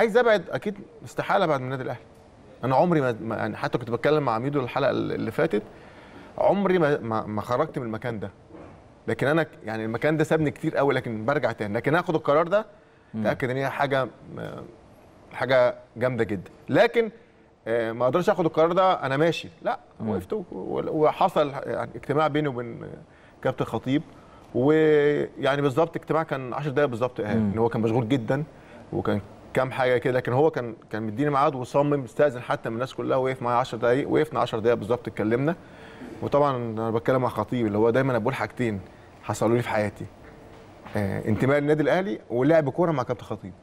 عايز ابعد اكيد استحاله ابعد من النادي الاهلي انا عمري ما ما- يعني حتى كنت بتكلم مع ميدو الحلقه اللي فاتت عمري ما ما, ما خرجت من المكان ده لكن انا يعني المكان ده سابني كتير قوي لكن برجع تاني لكن اخد القرار ده تاكد ان هي حاجه آه، حاجه جامده جدا لكن آه، ما اقدرش اخد القرار ده انا ماشي لا وقفت و- و- وحصل يعني اجتماع بيني وبين كابتن خطيب ويعني بالظبط اجتماع كان 10 دقايق بالظبط ايهاب ان هو كان مشغول جدا وكان كام حاجه كده لكن هو كان كان مديني ميعاد وصمم استاذن حتى من الناس كلها وقف معايا 10 دقايق وقفنا 10 دقايق بالظبط اتكلمنا وطبعا انا بتكلم مع خطيب اللي هو دايما انا بقول حاجتين حصلوا لي في حياتي آه انتماء للنادي الاهلي ولعب كوره مع كابتن خطيب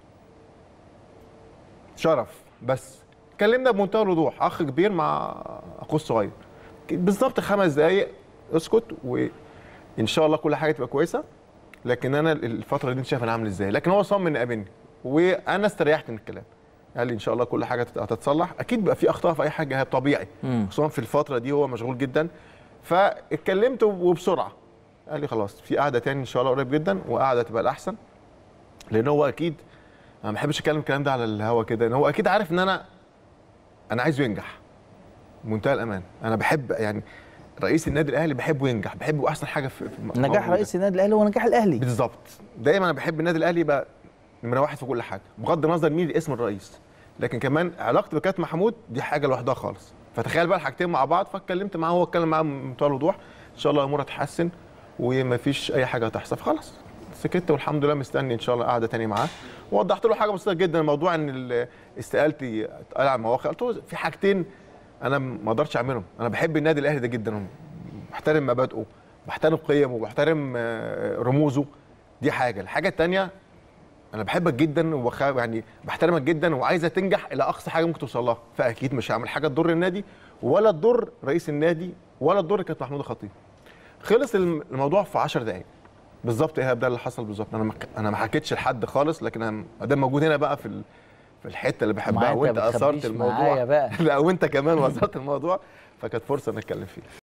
شرف بس اتكلمنا بمنتهى الوضوح اخ كبير مع اخوه الصغير بالظبط خمس دقايق اسكت وان شاء الله كل حاجه تبقى كويسه لكن انا الفتره دي انت شايف انا عامل ازاي لكن هو صمم انه يقابلني وانا استريحت من الكلام قال لي ان شاء الله كل حاجه هتت- هتتصلح اكيد بقى في اخطاء في اي حاجه طبيعي خصوصا في الفتره دي هو مشغول جدا فاتكلمت وبسرعه قال لي خلاص في قعده تاني ان شاء الله قريب جدا وقعده تبقى الاحسن لان هو اكيد انا ما بحبش اتكلم الكلام ده على الهوا كده ان هو اكيد عارف ان انا انا عايزه ينجح منتهى الامان انا بحب يعني رئيس النادي الاهلي بحبه ينجح بحبه احسن حاجه في في- نجاح موجودة. رئيس النادي الاهلي هو نجاح الاهلي بالظبط دايما انا بحب النادي الاهلي يبقى نمره واحد في كل حاجه بغض النظر مين اسم الرئيس لكن كمان علاقتي بكابتن محمود دي حاجه لوحدها خالص فتخيل بقى الحاجتين مع بعض فاتكلمت معاه هو اتكلم معاه بمنتهى الوضوح ان شاء الله الامور هتتحسن ومفيش اي حاجه هتحصل فخلاص سكت والحمد لله مستني ان شاء الله قاعده تاني معاه ووضحت له حاجه بسيطه جدا موضوع ان ال- استقالتي اتقال على المواقع قلت له في حاجتين انا ما اقدرش اعملهم انا بحب النادي الاهلي ده جدا بحترم مبادئه بحترم قيمه بحترم آه، رموزه دي حاجه الحاجه الثانيه انا بحبك جدا وبخ... يعني بحترمك جدا وعايزه تنجح الى اقصى حاجه ممكن توصل لها فاكيد مش هعمل حاجه تضر النادي ولا تضر رئيس النادي ولا تضر كابتن محمود الخطيب خلص الم- الموضوع في 10 دقائق بالظبط ايهاب ده اللي حصل بالظبط انا ما انا ما حكيتش لحد خالص لكن انا ادام موجود هنا بقى في ال... في الحته اللي ما بحبها أنت وانت بتخبيش اثرت معايا الموضوع بقى. لا وانت كمان وصلت الموضوع فكانت فرصه نتكلم فيه